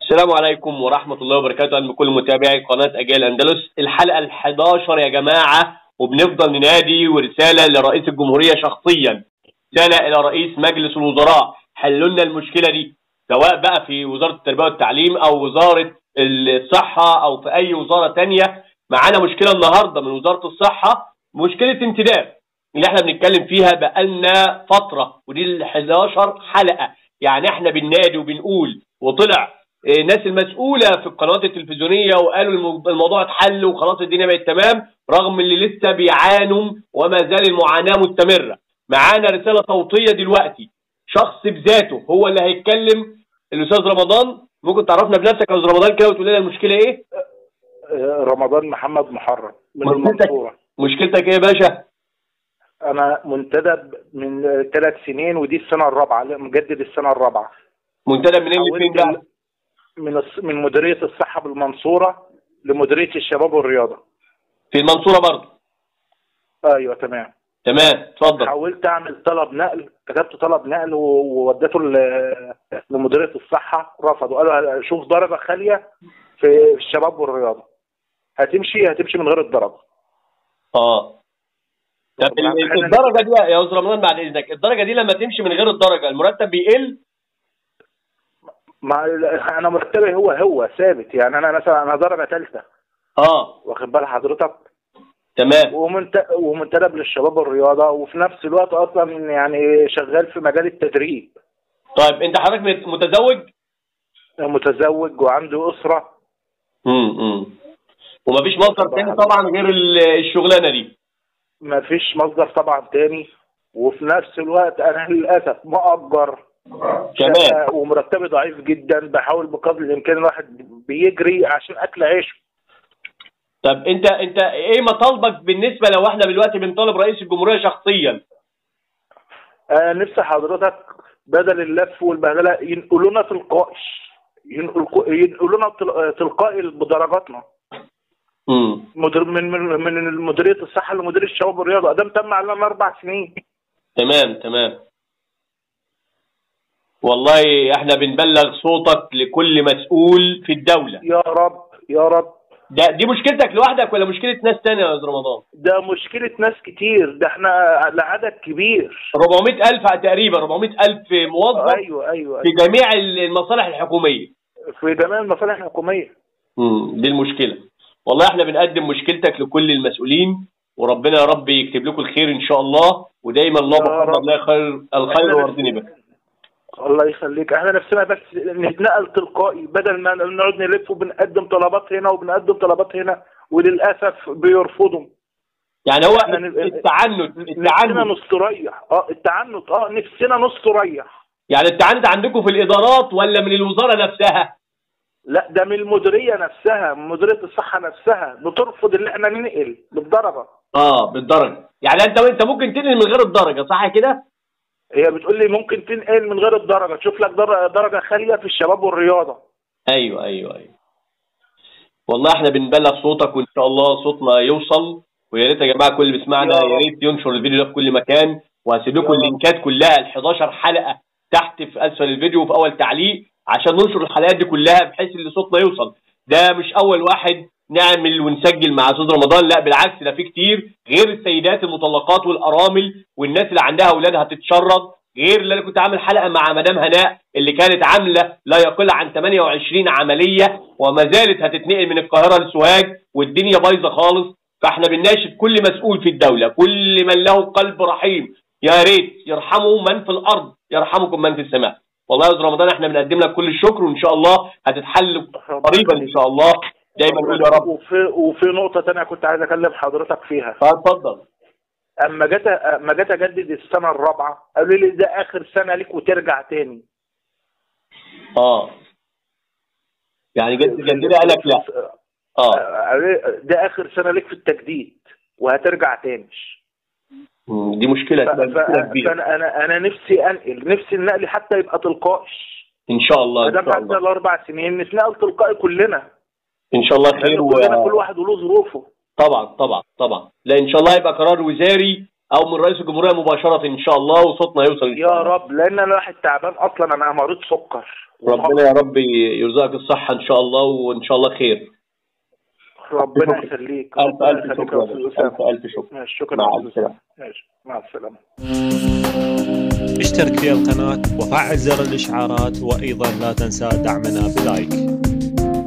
السلام عليكم ورحمة الله وبركاته أهلا بكل متابعي قناة أجيال أندلس الحلقة ال 11 يا جماعة وبنفضل ننادي ورسالة لرئيس الجمهورية شخصيا رسالة إلى رئيس مجلس الوزراء حلوا لنا المشكلة دي سواء بقى في وزارة التربية والتعليم أو وزارة الصحة أو في أي وزارة تانية معانا مشكلة النهاردة من وزارة الصحة مشكلة انتداب اللي احنا بنتكلم فيها بقالنا فترة ودي ال 11 حلقة يعني احنا بننادي وبنقول وطلع الناس المسؤولة في القنوات التلفزيونية وقالوا الموضوع اتحل وخلاص الدنيا بقت تمام رغم اللي لسه بيعانوا وما زال المعاناة مستمرة معانا رسالة صوتية دلوقتي شخص بذاته هو اللي هيتكلم الأستاذ رمضان ممكن تعرفنا بنفسك يا أستاذ رمضان كده وتقول لنا المشكلة إيه؟ رمضان محمد محرم من مشكلتك المنصورة مشكلتك إيه يا باشا؟ أنا منتدب من ثلاث سنين ودي السنة الرابعة مجدد السنة الرابعة منتدب منين لفين حاولت بقى؟ من الص- من مديرية الصحة بالمنصورة لمديرية الشباب والرياضة في المنصورة برضه أيوه تمام تمام اتفضل حاولت أعمل طلب نقل كتبت طلب نقل و- ووديته ل- لمديرية الصحة رفضوا قالوا شوف درجة خالية في الشباب والرياضة هتمشي هتمشي من غير الدرجة اه طب ال- ال- الدرجة دي يا أستاذ رمضان بعد إذنك الدرجة دي لما تمشي من غير الدرجة المرتب بيقل مع انا مرتبي هو هو ثابت يعني انا مثلا انا درجه ثالثه اه واخد بال حضرتك تمام ومنت- ومنتدب للشباب والرياضه وفي نفس الوقت اصلا يعني شغال في مجال التدريب طيب انت حضرتك مت- متزوج متزوج وعندي اسره امم امم ومفيش مصدر تاني طبعا غير ال- الشغلانه دي ما فيش مصدر طبعا تاني وفي نفس الوقت انا للاسف مؤجر تمام شقة ومرتبي ضعيف جدا بحاول بقدر الامكان الواحد بيجري عشان اكل عيشه طب انت انت ايه مطالبك بالنسبه لو احنا دلوقتي بنطالب رئيس الجمهوريه شخصيا انا نفسي حضرتك بدل اللف والبهدله ينقلونا تلقائي ينقل- ينقلونا تل- تلقائي بدرجاتنا امم مدير من من من مديريه الصحه لمدير الشباب والرياضه ده تم علينا اربع سنين تمام تمام والله احنا بنبلغ صوتك لكل مسؤول في الدوله يا رب يا رب ده دي مشكلتك لوحدك ولا مشكله ناس تانية يا استاذ رمضان ده مشكله ناس كتير ده احنا لعدد كبير 400000 تقريبا 400000 موظف ايوه ايوه في جميع المصالح الحكوميه في جميع المصالح الحكوميه امم دي المشكله والله احنا بنقدم مشكلتك لكل المسؤولين وربنا يا رب يكتب لكم الخير ان شاء الله ودايما الله يا محمد رب. لا خير الخير إحنا وارضني بك الله يخليك احنا نفسنا بس نتنقل تلقائي بدل ما نقعد نلف وبنقدم طلبات هنا وبنقدم طلبات هنا وللاسف بيرفضوا يعني هو إحنا نبقى- التعنت نفسنا التعنت نستريح اه التعنت اه نفسنا نستريح يعني التعنت عندكم في الادارات ولا من الوزاره نفسها لا ده من المديريه نفسها من مديريه الصحه نفسها بترفض ان احنا ننقل بالدرجه اه بالدرجه يعني انت انت ممكن تنقل من غير الدرجه صح كده هي بتقول لي ممكن تنقل من غير الدرجه تشوف لك در- درجه خاليه في الشباب والرياضه ايوه ايوه ايوه والله احنا بنبلغ صوتك وان شاء الله صوتنا يوصل ويا ريت يا جماعه كل اللي بيسمعنا يا يا رب. ريت ينشر الفيديو ده في كل مكان وهسيب لكم يا رب. اللينكات كلها ال 11 حلقه تحت في اسفل الفيديو وفي اول تعليق عشان ننشر الحلقات دي كلها بحيث ان صوتنا يوصل ده مش اول واحد نعمل ونسجل مع استاذ رمضان لا بالعكس ده في كتير غير السيدات المطلقات والارامل والناس اللي عندها اولادها تتشرد غير اللي انا كنت عامل حلقه مع مدام هناء اللي كانت عامله لا يقل عن 28 عمليه وما زالت هتتنقل من القاهره لسوهاج والدنيا بايظه خالص فاحنا بنناشد كل مسؤول في الدوله كل من له قلب رحيم يا ريت يرحموا من في الارض يرحمكم من في السماء والله يا استاذ رمضان احنا بنقدم لك كل الشكر وان شاء الله هتتحل قريبا ان شاء الله دايما نقول يا رب وفي وفي نقطه تانية كنت عايز اكلم حضرتك فيها اتفضل اما جيت اما جيت اجدد السنه الرابعه قالوا لي ده اخر سنه ليك وترجع تاني اه يعني جد جدنا قال لك لا اه قالوا لي ده اخر سنه ليك في التجديد وهترجع تاني مم، دي مشكله ف- تبقى مشكله ف- كبيره فانا انا انا نفسي انقل نفسي النقل حتى يبقى تلقائي ان شاء الله ما ان دام شاء عدى الله الاربع سنين نتنقل تلقائي كلنا ان شاء الله خير لأن و... كلنا كل واحد وله ظروفه طبعا طبعا طبعا لا ان شاء الله هيبقى قرار وزاري او من رئيس الجمهوريه مباشره ان شاء الله وصوتنا يوصل إن شاء يا الله. رب لان انا الواحد تعبان اصلا انا مريض سكر ربنا يا رب يرزقك الصحه ان شاء الله وان شاء الله خير ربنا يخليك الف ربنا الف يخليك شكر يا استاذ اسامه الف الف شكر ماشي شكرا مع يا أستاذ السلامه أسامة. ماشي مع السلامه اشترك في القناة وفعل زر الإشعارات وأيضا لا تنسى دعمنا بلايك